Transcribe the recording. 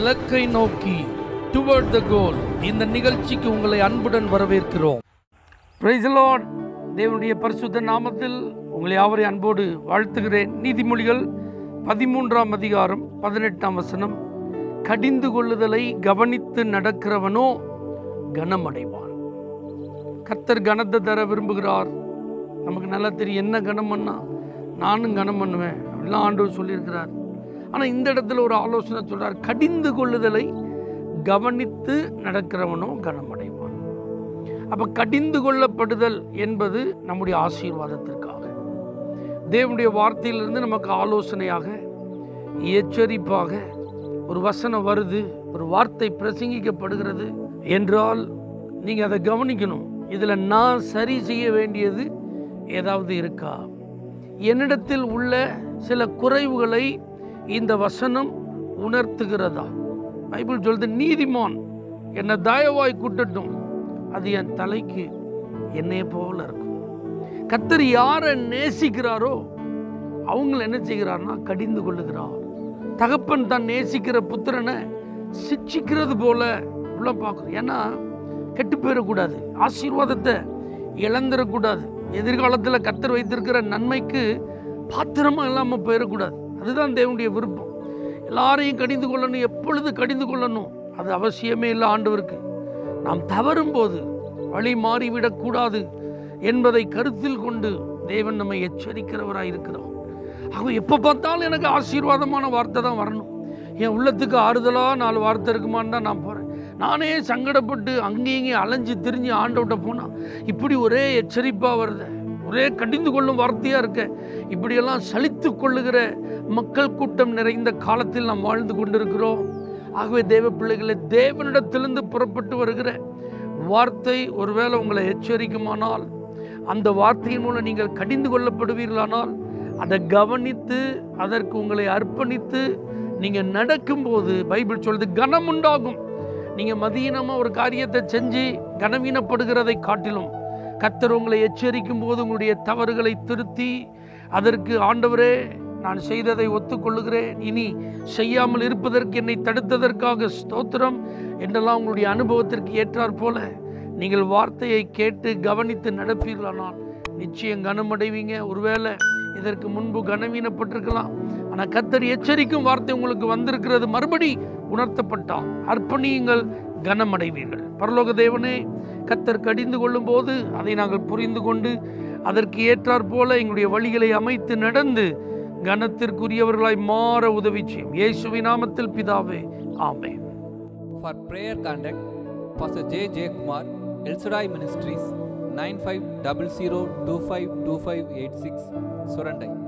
இலக்கை நோக்கி டுவர்ட் த கோல் இந்த நிகழ்ச்சிக்கு உங்களை அன்புடன் வரவேற்கிறோம் பிரைஸ் லார்ட் தேவனுடைய பரிசுத்த நாமத்தில் உங்களை யாவரை அன்போடு வாழ்த்துகிறேன் நீதிமொழிகள் பதிமூன்றாம் அதிகாரம் பதினெட்டாம் வசனம் கடிந்து கொள்ளுதலை கவனித்து நடக்கிறவனோ கனமடைவான் கர்த்தர் கனத்தை தர விரும்புகிறார் நமக்கு நல்லா தெரியும் என்ன கனம் பண்ணா நானும் கனம் பண்ணுவேன் அப்படிலாம் ஆண்டவர் சொல்லியிருக்கிறார் ஆனால் இந்த இடத்துல ஒரு ஆலோசனை சொல்றார் கடிந்து கொள்ளுதலை கவனித்து நடக்கிறவனோ கனமடைவான் அப்போ கடிந்து கொள்ளப்படுதல் என்பது நம்முடைய ஆசீர்வாதத்திற்காக தேவனுடைய வார்த்தையிலிருந்து நமக்கு ஆலோசனையாக எச்சரிப்பாக ஒரு வசனம் வருது ஒரு வார்த்தை பிரசங்கிக்கப்படுகிறது என்றால் நீங்கள் அதை கவனிக்கணும் இதில் நான் சரி செய்ய வேண்டியது ஏதாவது இருக்கா என்னிடத்தில் உள்ள சில குறைவுகளை இந்த வசனம் உணர்த்துகிறதா பைபிள் சொல்லுது நீதிமான் என்னை தயவாய் கூட்டட்டும் அது என் தலைக்கு என்னைய போல இருக்கும் கத்தர் யாரை நேசிக்கிறாரோ அவங்கள என்ன செய்கிறார்னா கடிந்து கொள்ளுகிறார் தகப்பன் தான் நேசிக்கிற புத்திரனை சிட்சிக்கிறது போல உள்ள பார்க்குறோம் ஏன்னா கெட்டு போயிடக்கூடாது ஆசீர்வாதத்தை இழந்துடக்கூடாது எதிர்காலத்தில் கத்தர் வைத்திருக்கிற நன்மைக்கு பாத்திரமா இல்லாமல் போயிடக்கூடாது அதுதான் தேவனுடைய விருப்பம் எல்லாரையும் கடிந்து கொள்ளணும் எப்பொழுது கடிந்து கொள்ளணும் அது அவசியமே இல்லை ஆண்டவருக்கு நாம் தவறும் போது வழி மாறிவிடக்கூடாது என்பதை கருத்தில் கொண்டு தேவன் நம்மை எச்சரிக்கிறவராக இருக்கிறோம் ஆக எப்போ பார்த்தாலும் எனக்கு ஆசீர்வாதமான வார்த்தை தான் வரணும் என் உள்ளத்துக்கு ஆறுதலாக நாலு வார்த்தை இருக்குமான்னு தான் நான் போகிறேன் நானே சங்கடப்பட்டு அங்கேயும் இங்கேயும் அலைஞ்சு திரிஞ்சு ஆண்டவட்ட போனால் இப்படி ஒரே எச்சரிப்பாக வருது ஒரே கடிந்து கொள்ளும் வார்த்தையாக இருக்க இப்படியெல்லாம் சலித்து கொள்ளுகிற மக்கள் கூட்டம் நிறைந்த காலத்தில் நாம் வாழ்ந்து கொண்டிருக்கிறோம் ஆகவே தேவ பிள்ளைகளை தேவனிடத்திலிருந்து புறப்பட்டு வருகிற வார்த்தை ஒருவேளை உங்களை எச்சரிக்குமானால் அந்த வார்த்தையின் மூலம் நீங்கள் கடிந்து கொள்ளப்படுவீர்களானால் அதை கவனித்து அதற்கு உங்களை அர்ப்பணித்து நீங்கள் நடக்கும்போது பைபிள் சொல்லுது கனம் உண்டாகும் நீங்கள் மதியினமாக ஒரு காரியத்தை செஞ்சு கனவீனப்படுகிறதை காட்டிலும் கத்தர் உங்களை எச்சரிக்கும் போது உங்களுடைய தவறுகளை திருத்தி அதற்கு ஆண்டவரே நான் செய்ததை ஒத்துக்கொள்ளுகிறேன் இனி செய்யாமல் இருப்பதற்கு என்னை தடுத்ததற்காக ஸ்தோத்திரம் என்றெல்லாம் உங்களுடைய அனுபவத்திற்கு ஏற்றாற் போல நீங்கள் வார்த்தையை கேட்டு கவனித்து நடப்பீர்களானால் நிச்சயம் கனமடைவீங்க ஒருவேளை இதற்கு முன்பு கனவீனப்பட்டிருக்கலாம் ஆனால் கத்தர் எச்சரிக்கும் வார்த்தை உங்களுக்கு வந்திருக்கிறது மறுபடி உணர்த்தப்பட்டால் அர்ப்பணியுங்கள் கனமடைவீர்கள் பரலோக தேவனே கத்தர் கடிந்து கொள்ளும் போது அதை நாங்கள் புரிந்து கொண்டு அதற்கு ஏற்றாற் போல எங்களுடைய வழிகளை அமைத்து நடந்து கனத்திற்குரியவர்களாய் மாற உதவி செய்யும் இயேசுவின் நாமத்தில் பிதாவே ஆமென் For prayer contact, Pastor J. J. Kumar, El Shaddai Ministries, 9500252586, Surandai.